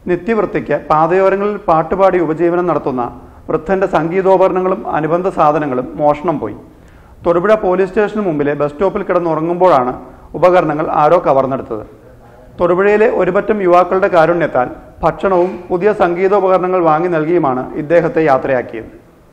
നിത്യവൃത്തിക്ക് പാതയോരങ്ങളിൽ പാട്ടുപാടി ഉപജീവനം നടത്തുന്ന വൃദ്ധന്റെ സംഗീതോപകരണങ്ങളും അനുബന്ധ സാധനങ്ങളും മോഷണം പോയി തൊടുപുഴ പോലീസ് സ്റ്റേഷന് മുമ്പിലെ ബസ് സ്റ്റോപ്പിൽ കിടന്നുറങ്ങുമ്പോഴാണ് ഉപകരണങ്ങൾ ആരോ കവർന്നെടുത്തത് തൊടുപുഴയിലെ ഒരുപറ്റം യുവാക്കളുടെ കാരുണ്യത്താൽ ഭക്ഷണവും പുതിയ സംഗീതോപകരണങ്ങൾ വാങ്ങി നൽകിയുമാണ് ഇദ്ദേഹത്തെ യാത്രയാക്കിയത്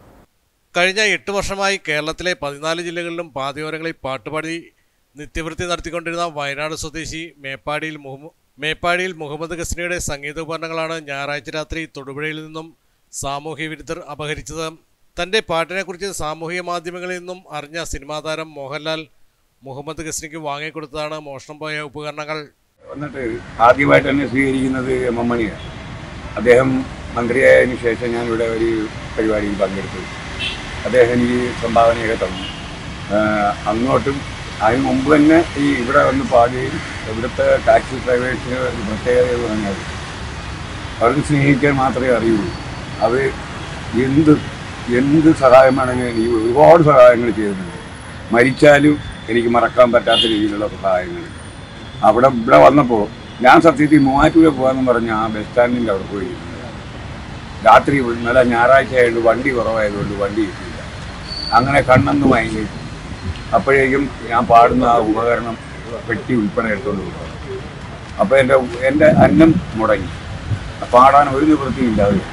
കഴിഞ്ഞ എട്ട് വർഷമായി കേരളത്തിലെ പതിനാല് ജില്ലകളിലും പാതയോരങ്ങളിൽ പാട്ടുപാടി നിത്യവൃത്തി നടത്തിക്കൊണ്ടിരുന്ന വയനാട് സ്വദേശി മേപ്പാടിയിൽ മുഹമ്മ മേപ്പാടിയിൽ മുഹമ്മദ് ഗസ്നിയുടെ സംഗീതോപകരണങ്ങളാണ് ഞായറാഴ്ച രാത്രി തൊടുപുഴയിൽ നിന്നും സാമൂഹ്യ വിരുദ്ധർ അപഹരിച്ചത് തന്റെ പാട്ടിനെക്കുറിച്ച് സാമൂഹിക മാധ്യമങ്ങളിൽ നിന്നും അറിഞ്ഞ സിനിമാ താരം മോഹൻലാൽ മുഹമ്മദ് ഗസ്നിക്ക് വാങ്ങിക്കൊടുത്തതാണ് മോഷണം പോയ ഉപകരണങ്ങൾ വന്നിട്ട് ആദ്യമായിട്ട് എന്നെ സ്വീകരിക്കുന്നത് മമ്മണിയാണ് അദ്ദേഹം മന്ത്രിയായതിനു ശേഷം ഞാനിവിടെ ഒരു പരിപാടിയിൽ പങ്കെടുത്തു അദ്ദേഹം എനിക്ക് സംഭാവനയൊക്കെ തന്നു ആഹ് അങ്ങോട്ടും അതിന് മുമ്പ് തന്നെ ഈ ഇവിടെ വന്ന് പാടുകയും ഇവിടുത്തെ ടാക്സി ഡ്രൈവേഴ്സിന് ഒരു പ്രത്യേകത എന്ന് പറഞ്ഞാൽ അവർക്ക് സ്നേഹിക്കാൻ മാത്രമേ അറിയുള്ളൂ അവർ എന്ത് എന്ത് സഹായം വേണമെങ്കിലും എനിക്ക് ഒരുപാട് സഹായങ്ങൾ ചെയ്തിട്ടുണ്ട് മരിച്ചാലും എനിക്ക് മറക്കാൻ പറ്റാത്ത രീതിയിലുള്ള സഹായങ്ങൾ അവിടെ ഇവിടെ വന്നപ്പോൾ ഞാൻ സത്യത്തിൽ മൂവാറ്റുപുഴ പോകാമെന്ന് പറഞ്ഞ് ആ ബസ് സ്റ്റാൻഡിൻ്റെ അവിടെ പോയി ഇരുന്നു. രാത്രി നല്ല ഞായറാഴ്ച ആയതുകൊണ്ട് വണ്ടി കുറവായതുകൊണ്ട് വണ്ടി കിട്ടിയില്ല അങ്ങനെ കണ്ണെന്ന് വാങ്ങി അപ്പോഴേക്കും ഞാൻ പാടുന്ന ആ ഉപകരണം പെട്ടി ഉൾപ്പെടെ എടുത്തുകൊണ്ട് പോകും അപ്പോൾ എൻ്റെ എൻ്റെ അന്നം മുടങ്ങി പാടാൻ ഒരു നിവൃത്തിയും ഇല്ലാതെ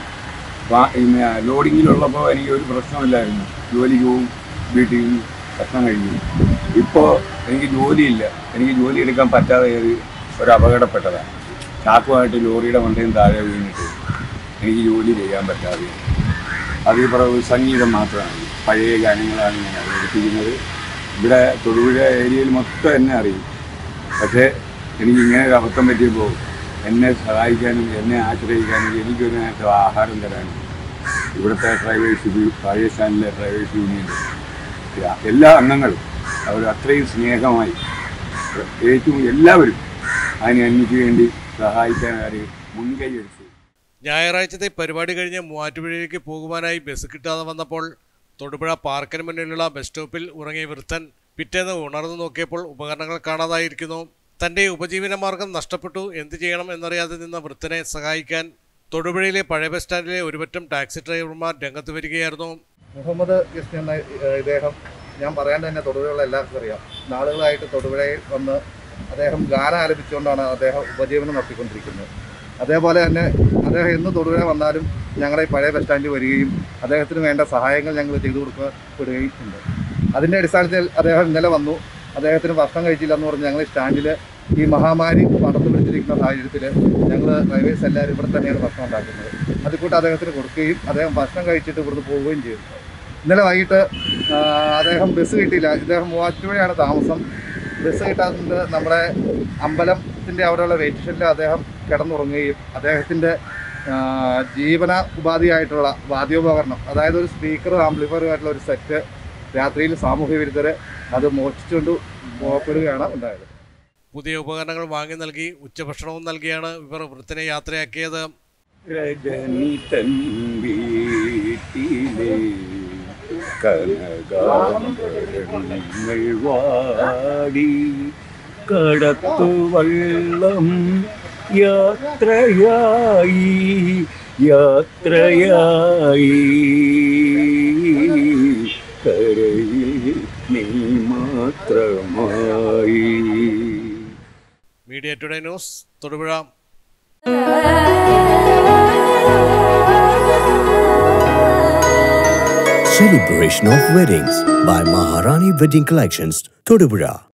ലോഡിങ്ങിലുള്ളപ്പോൾ എനിക്ക് ഒരു പ്രശ്നമില്ലായിരുന്നു ജോലിക്ക് പോവും വീട്ടിൽ നിന്ന് ഭക്ഷണം കഴിക്കും ഇപ്പോൾ എനിക്ക് ജോലിയില്ല എനിക്ക് ജോലി എടുക്കാൻ പറ്റാതെ ഒരു ഒരു അപകടപ്പെട്ടതാണ് ചാക്കുമായിട്ട് ലോറിയുടെ മണ്ടയും താഴെ വീണിട്ട് എനിക്ക് ജോലി ചെയ്യാൻ പറ്റാതെ അതേ പുറവ് സംഗീതം മാത്രമാണ് പഴയ ഗാനങ്ങളാണ് ഞാൻ അവതരിപ്പിക്കുന്നത് ഇവിടെ തൊടുപുഴ ഏരിയയിൽ മൊത്തം എന്നെ അറിയും പക്ഷേ എനിക്ക് ഇങ്ങനെ ഒരു അബദ്ധം പറ്റിയപ്പോൾ എന്നെ സഹായിക്കാനും എന്നെ ആശ്രയിക്കാനും എനിക്കൊരു നേരത്തെ ആഹാരം തരാനും ഇവിടുത്തെ ഡ്രൈവേഴ്സ് യു- പഴയ സ്റ്റാൻഡിലെ ഡ്രൈവേഴ്സ് യൂണിയൻ്റെ എല്ലാ അംഗങ്ങളും അവർ അത്രയും സ്നേഹമായി ഏറ്റവും എല്ലാവരും അതിന് എനിക്ക് വേണ്ടി സഹായിക്കാൻ അവർ മുൻകൈ എടുത്തു ഞായറാഴ്ചത്തെ പരിപാടി കഴിഞ്ഞ് മൂവാറ്റുപുഴയിലേക്ക് പോകുവാനായി ബസ് കിട്ടാതെ വന്നപ്പോൾ തൊടുപുഴ പാർക്കിന് മുന്നിലുള്ള ബസ് സ്റ്റോപ്പിൽ ഉറങ്ങിയ വൃദ്ധൻ പിറ്റേന്ന് ഉണർന്നു നോക്കിയപ്പോൾ ഉപകരണങ്ങൾ കാണാതായിരിക്കുന്നു തന്റെ ഉപജീവന മാർഗം നഷ്ടപ്പെട്ടു എന്ത് ചെയ്യണം എന്നറിയാതെ നിന്ന വൃദ്ധനെ സഹായിക്കാൻ തൊടുപുഴയിലെ പഴയ ബസ് സ്റ്റാൻഡിലെ ഒരുപറ്റം ടാക്സി ഡ്രൈവർമാർ രംഗത്ത് വരികയായിരുന്നു മുഹമ്മദ് കൃഷ്ണ എന്ന ഏഹ്, ഇദ്ദേഹം ഞാൻ പറയാൻ തന്നെ തൊടുപുഴയുള്ള എല്ലാവർക്കും അറിയാം നാളുകളായിട്ട് തൊടുപുഴയിൽ വന്ന് അദ്ദേഹം ഗാനം ആലപിച്ചുകൊണ്ടാണ് അദ്ദേഹം ഉപജീവനം നടത്തിക്കൊണ്ടിരിക്കുന്നത് അതേപോലെ തന്നെ അദ്ദേഹം എന്ന് തൊടുപുഴ വന്നാലും ഞങ്ങളുടെ ഈ പഴയ ബസ് സ്റ്റാൻഡിൽ വരികയും അദ്ദേഹത്തിന് വേണ്ട സഹായങ്ങൾ ഞങ്ങൾ ചെയ്തു കൊടുക്കപ്പെടുകയും ഉണ്ട് അതിൻ്റെ അടിസ്ഥാനത്തിൽ അദ്ദേഹം ഇന്നലെ വന്നു അദ്ദേഹത്തിന് ഭക്ഷണം കഴിച്ചില്ല എന്ന് പറഞ്ഞ് ഞങ്ങൾ സ്റ്റാൻഡിൽ ഈ മഹാമാരി പടർന്നു പിടിച്ചിരിക്കുന്ന സാഹചര്യത്തിൽ ഞങ്ങൾ ഡ്രൈവേഴ്സ് എല്ലാവരും ഇവിടെ തന്നെയാണ് ഭക്ഷണം ഉണ്ടാക്കുന്നത് അതുകൂട്ട് അദ്ദേഹത്തിന് കൊടുക്കുകയും അദ്ദേഹം ഭക്ഷണം കഴിച്ചിട്ട് ഇവിടുന്ന് പോവുകയും ചെയ്തു ഇന്നലെ വൈകിട്ട് ആ, അദ്ദേഹം ബസ് കിട്ടിയില്ല ഇദ്ദേഹം മൂവാറ്റുപുഴയാണ് താമസം ബസ് കിട്ടാത്തത് നമ്മുടെ അമ്പലത്തിൻ്റെ അവിടെയുള്ള വെയിറ്റ് ഷെഡിൽ അദ്ദേഹം കിടന്നുറങ്ങുകയും അദ്ദേഹത്തിൻ്റെ ആ, ജീവന ഉപാധിയായിട്ടുള്ള വാദ്യോപകരണം അതായത് ഒരു സ്പീക്കർ ആംപ്ലിഫയറുമായിട്ടുള്ള ഒരു സെറ്റ് രാത്രിയിൽ സാമൂഹ്യ വിരുദ്ധർ അത് മോഷ്ടിച്ചുകൊണ്ട് പോകപ്പെടുകയാണ് ഉണ്ടായത് പുതിയ ഉപകരണങ്ങൾ വാങ്ങി നൽകി ഉച്ചഭക്ഷണവും നൽകിയാണ് ഇവർ വൃദ്ധനെ യാത്രയാക്കിയത് രജനി തൻ വീട്ടിലെ കനകാംബരങ്ങൾ വാടി കടത്തു വള്ളം യാത്രയായി യാത്രയായി കരയിൽ നീ മാത്രമായി media today news Thodupuzha Celebration of Weddings by Maharani Wedding Collections, Todupura.